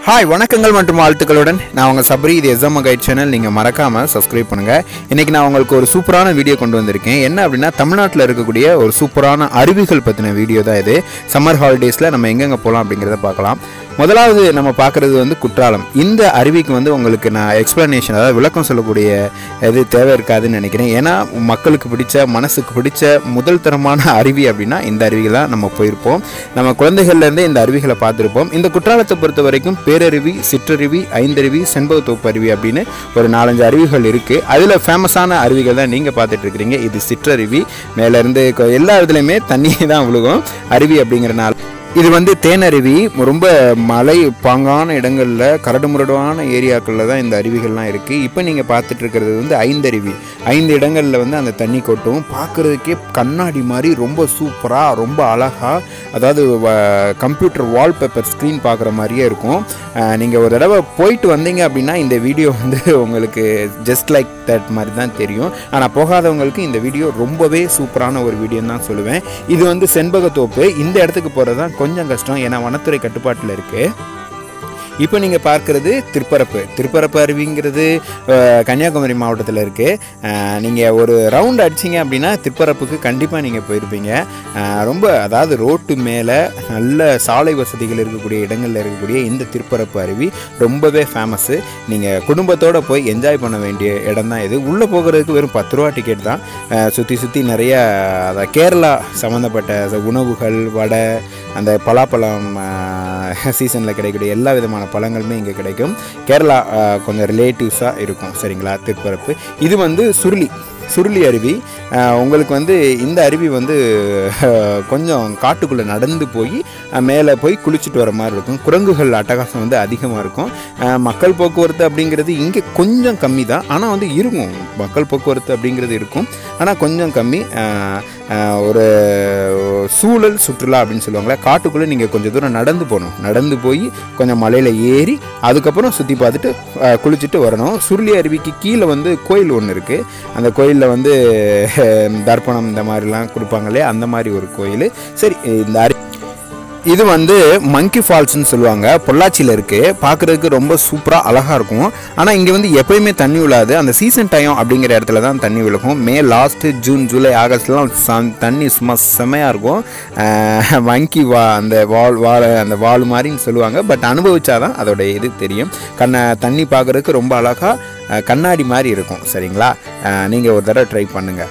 hi வணக்கங்கள் மற்றும் வாழ்த்துக்களுடன் நான் உங்கள் சப்ரி இது எஸ்எம் கைட் சேனல் நீங்கள் மறக்காமல் சப்ஸ்கிரைப் பண்ணுங்கள் இன்றைக்கி நான் உங்களுக்கு ஒரு சூப்பரான வீடியோ கொண்டு வந்திருக்கேன் என்ன அப்படின்னா தமிழ்நாட்டில் இருக்கக்கூடிய ஒரு சூப்பரான அருவிகள் பற்றின வீடியோ தான் இது சம்மர் ஹாலிடேஸில் நம்ம எங்கெங்கே போகலாம் அப்படிங்கிறத பார்க்கலாம் முதலாவது நம்ம பார்க்குறது வந்து குற்றாலம் இந்த அருவிக்கு வந்து உங்களுக்கு நான் எக்ஸ்ப்ளனேஷன் அதாவது விளக்கம் சொல்லக்கூடிய இது தேவை இருக்காதுன்னு நினைக்கிறேன் ஏன்னா மக்களுக்கு பிடிச்ச மனசுக்கு பிடிச்ச முதல் தரமான அருவி அப்படின்னா இந்த அருவிகள் தான் நம்ம போயிருப்போம் நம்ம குழந்தைகள்லேருந்தே இந்த அருவிகளை பார்த்துருப்போம் இந்த குற்றாலத்தை பொறுத்த வரைக்கும் பேரருவி சிற்றருவி ஐந்தருவி செண்பகத்தோப்பு அருவி அப்படின்னு ஒரு நாலஞ்சு அருவிகள் இருக்குது அதில் ஃபேமஸான அருவிகள் தான் நீங்கள் பார்த்துட்டு இருக்கிறீங்க இது சிற்றருவி மேலேருந்து எல்லா இதுலேயுமே தண்ணி தான் விழுகும் அருவி அப்படிங்கிறனால இது வந்து தேனருவி ரொம்ப மலை பாங்கான இடங்களில் கரடுமுரடான ஏரியாக்களில் தான் இந்த அருவிகள்லாம் இருக்குது இப்போ நீங்கள் பார்த்துட்டு இருக்கிறது வந்து ஐந்தருவி ஐந்து இடங்களில் வந்து அந்த தண்ணி கொட்டும் பார்க்குறதுக்கே கண்ணாடி மாதிரி ரொம்ப சூப்பராக ரொம்ப அழகாக அதாவது கம்ப்யூட்டர் வால்பேப்பர் ஸ்க்ரீன் பார்க்குற மாதிரியே இருக்கும் நீங்கள் ஒரு தடவை போயிட்டு வந்தீங்க அப்படின்னா இந்த வீடியோ வந்து உங்களுக்கு ஜஸ்ட் லைக் தட் மாதிரி தான் தெரியும் ஆனால் போகாதவங்களுக்கு இந்த வீடியோ ரொம்பவே சூப்பரான ஒரு வீடியோன்னு தான் சொல்லுவேன் இது வந்து செண்பகத்தோப்பு இந்த இடத்துக்கு போகிறது தான் கொஞ்சம் கஷ்டம் ஏன்னா வனத்துறை கட்டுப்பாட்டில் இருக்குது இப்போ நீங்கள் பார்க்குறது திருப்பரப்பு திருப்பரப்பு அருவிங்கிறது அஹ், கன்னியாகுமரி மாவட்டத்தில் இருக்குது நீங்கள் ஒரு ரவுண்ட் அடிச்சிங்க அப்படின்னா திருப்பரப்புக்கு கண்டிப்பாக நீங்கள் போயிருப்பீங்க அஹ், ரொம்ப அதாவது ரோட்டு மேலே நல்ல சாலை வசதிகள் இருக்கக்கூடிய இடங்களில் இருக்கக்கூடிய இந்த திருப்பரப்பு அருவி ரொம்பவே ஃபேமஸ்ஸு நீங்கள் குடும்பத்தோடு போய் என்ஜாய் பண்ண வேண்டிய இடம் தான் இது உள்ளே போகிறதுக்கு வெறும் பத்து ரூபா டிக்கெட் தான் சுற்றி சுற்றி நிறைய அதாவது கேரளா சம்மந்தப்பட்ட உணவுகள் வடை அந்த பலாப்பழம் சீசனில் கிடைக்கக்கூடிய எல்லா விதமான பழங்களுமே இங்கே கிடைக்கும் கேரளா அஹ், கொஞ்சம் ரிலேட்டிவ்ஸாக இருக்கும் சரிங்களா திருப்பரப்பு இது வந்து சுருளி சுருளி அருவி அஹ், உங்களுக்கு வந்து இந்த அருவி வந்து அஹ், கொஞ்சம் காட்டுக்குள்ளே நடந்து போய் அஹ், மேலே போய் குளிச்சுட்டு வர மாதிரி இருக்கும் குரங்குகள் அட்டகாசம் வந்து அதிகமாக இருக்கும் அஹ், மக்கள் போக்குவரத்து அப்படிங்கிறது இங்கே கொஞ்சம் கம்மி தான் ஆனால் வந்து இருக்கும் மக்கள் போக்குவரத்து அப்படிங்கிறது இருக்கும் ஆனால் கொஞ்சம் கம்மி அஹ், அஹ், ஒரு சூழல் சுற்றுலா அப்படின்னு சொல்லுவாங்களே காட்டுக்குள்ளே நீங்கள் கொஞ்சம் தூரம் நடந்து போகணும் நடந்து போய் கொஞ்சம் மலையில் ஏறி அதுக்கப்புறம் சுற்றி பார்த்துட்டு அஹ், குளிச்சுட்டு வரணும் சுருளி அருவிக்கு கீழே வந்து கோயில் ஒன்று இருக்குது அந்த கோயிலில் வந்து அஹ், தர்ப்பணம் இந்த மாதிரிலாம் கொடுப்பாங்க இல்லையா அந்த மாதிரி ஒரு கோயில் சரி இந்த அரு இது வந்து மங்கி ஃபால்ஸ்னு சொல்லுவாங்க பொள்ளாச்சியில் இருக்குது பார்க்குறதுக்கு ரொம்ப சூப்பராக அழகாக இருக்கும் ஆனால் இங்கே வந்து எப்பயுமே தண்ணி விழாது அந்த சீசன் டைம் அப்படிங்கிற இடத்துல தான் தண்ணி விழுகும் மே லாஸ்ட்டு ஜூன் ஜூலை ஆகஸ்ட்லாம் சம்- தண்ணி சும்மா செமையாக இருக்கும் மங்கி வா அந்த வால் வால் அந்த வால் மாதிரின்னு சொல்லுவாங்க பட் அனுபவிச்சாதான் அதோட இது தெரியும் கண்ண தண்ணி பார்க்குறதுக்கு ரொம்ப அழகாக கண்ணாடி மாதிரி இருக்கும் சரிங்களா நீங்கள் ஒரு தடவை ட்ரை பண்ணுங்கள்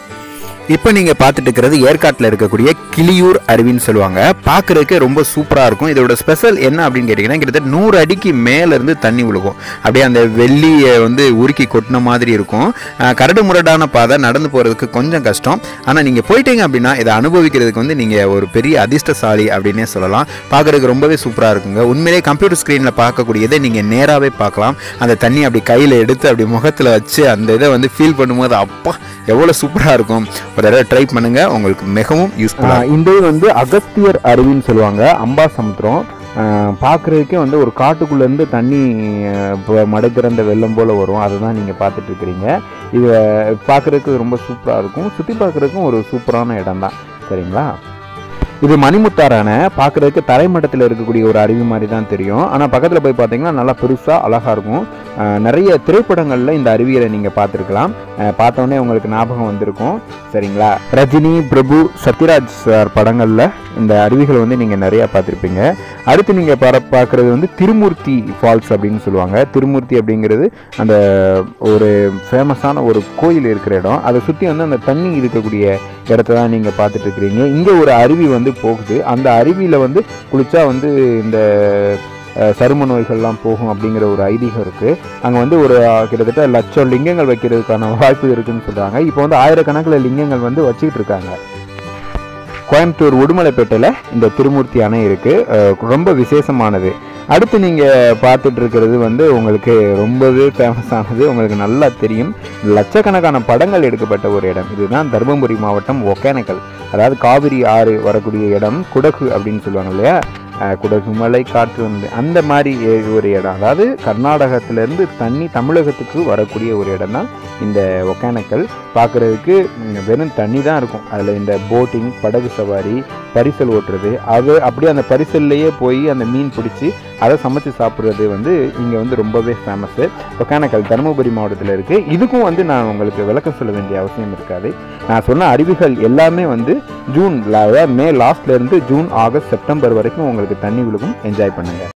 இப்போ நீங்கள் பார்த்துட்டு இருக்கிறது ஏற்காட்டில் இருக்கக்கூடிய கிளியூர் அருவின்னு சொல்லுவாங்க பார்க்குறதுக்கு ரொம்ப சூப்பராக இருக்கும் இதோட ஸ்பெஷல் என்ன அப்படின்னு கேட்டிங்கன்னா கிட்டத்தட்ட நூறு அடிக்கு மேலேருந்து தண்ணி விழுகும் அப்படியே அந்த வெள்ளியை வந்து உருக்கி கொட்டின மாதிரி இருக்கும் அஹ், கரடு முரடான பாதை நடந்து போகிறதுக்கு கொஞ்சம் கஷ்டம் ஆனால் நீங்கள் போயிட்டீங்க அப்படின்னா இதை அனுபவிக்கிறதுக்கு வந்து நீங்கள் ஒரு பெரிய அதிர்ஷ்டசாலி அப்படின்னே சொல்லலாம் பார்க்குறதுக்கு ரொம்பவே சூப்பராக இருக்குங்க உண்மையிலேயே கம்ப்யூட்டர் ஸ்க்ரீனில் பார்க்கக்கூடியதை நீங்கள் நேராகவே பார்க்கலாம் அந்த தண்ணி அப்படி கையில் எடுத்து அப்படி முகத்தில் வச்சு அந்த இதை வந்து ஃபீல் பண்ணும்போது அப்பா எவ்வளோ சூப்பராக இருக்கும் ஒரு தடவை ட்ரை பண்ணுங்கள் உங்களுக்கு மிகவும் யூஸ்ஃபுல்லாக இந்த இது வந்து அகஸ்தியர் அருவின்னு சொல்லுவாங்க அம்பா சமுத்திரம் பார்க்குறதுக்கே வந்து ஒரு காட்டுக்குள்ளேருந்து தண்ணி அஹ், இப்போ மடை திறந்த வெள்ளம் போல் வரும் அதை தான் நீங்கள் பார்த்துட்டு இருக்கிறீங்க இது பார்க்குறதுக்கு ரொம்ப சூப்பராக இருக்கும் சுற்றி பார்க்குறதுக்கும் ஒரு சூப்பரான இடம் தான் சரிங்களா இது மணிமுத்தாறு அணை பார்க்குறதுக்கு தரைமட்டத்தில் இருக்கக்கூடிய ஒரு அருவி மாதிரி தான் தெரியும் ஆனால் பக்கத்தில் போய் பார்த்தீங்கன்னா நல்லா பெருசாக அழகாக இருக்கும் அஹ், நிறைய திரைப்படங்களில் இந்த அருவியை நீங்கள் பார்த்துருக்கலாம் அஹ், பார்த்தோன்னே உங்களுக்கு ஞாபகம் வந்திருக்கும் சரிங்களா ரஜினி பிரபு சத்யராஜ் சார் படங்களில் இந்த அருவிகள் வந்து நீங்கள் நிறையா பார்த்துருப்பீங்க அடுத்து நீங்கள் பா பார்க்குறது வந்து திருமூர்த்தி ஃபால்ஸ் அப்படின்னு சொல்லுவாங்க திருமூர்த்தி அப்படிங்கிறது அந்த ஒரு ஃபேமஸான ஒரு கோயில் இருக்கிற இடம் அதை சுற்றி வந்து அந்த தண்ணி இருக்கக்கூடிய இடத்த தான் நீங்கள் பார்த்துட்டு இருக்கிறீங்க இங்கே ஒரு அருவி வந்து போகுது அந்த அருவியில் வந்து குளிச்சா வந்து இந்த அஹ், சரும நோய்கள்லாம் போகும் அப்படிங்கிற ஒரு ஐதீகம் இருக்குது அங்கே வந்து ஒரு அஹ், கிட்டத்தட்ட லட்சம் லிங்கங்கள் வைக்கிறதுக்கான வாய்ப்பு இருக்குன்னு சொல்கிறாங்க இப்போ வந்து ஆயிரக்கணக்கில் லிங்கங்கள் வந்து வச்சுக்கிட்டு இருக்காங்க கோயம்புத்தூர் உடுமலைப்பேட்டையில் இந்த திருமூர்த்தி அணை இருக்குது ரொம்ப விசேஷமானது அடுத்து நீங்கள் பார்த்துட்டு இருக்கிறது வந்து உங்களுக்கு ரொம்பவே ஃபேமஸானது உங்களுக்கு நல்லா தெரியும் லட்சக்கணக்கான படங்கள் எடுக்கப்பட்ட ஒரு இடம் இதுதான் தருமபுரி மாவட்டம் ஒகேனக்கல் அதாவது காவிரி ஆறு வரக்கூடிய இடம் குடகு அப்படின்னு சொல்லுவாங்க இல்லையா அஹ், குடகுமலை காற்று வந்து அந்த மாதிரி ஏ- ஒரு இடம் அதாவது கர்நாடகத்திலேருந்து தண்ணி தமிழகத்துக்கு வரக்கூடிய ஒரு இடம் தான் இந்த ஒகேனக்கல் பார்க்குறதுக்கு வெறும் தண்ணி தான் இருக்கும் அதில் இந்த போட்டிங் படகு சவாரி பரிசல் ஓட்டுறது அது அப்படியே அந்த பரிசல்லையே போய் அந்த மீன் பிடிச்சி அதை சமைச்சு சாப்பிட்றது வந்து இங்கே வந்து ரொம்பவே ஃபேமஸ்ஸு ஒகேனக்கல் தருமபுரி மாவட்டத்தில் இருக்குது இதுக்கும் வந்து நான் உங்களுக்கு விளக்கம் சொல்ல வேண்டிய அவசியம் இருக்காது நான் சொன்ன அருவிகள் எல்லாமே வந்து ஜூன் மே லாஸ்ட்லேருந்து ஜூன் ஆகஸ்ட் செப்டம்பர் வரைக்கும் உங்களுக்கு தண்ணி விழுகும் என்ஜாய் பண்ணுங்கள்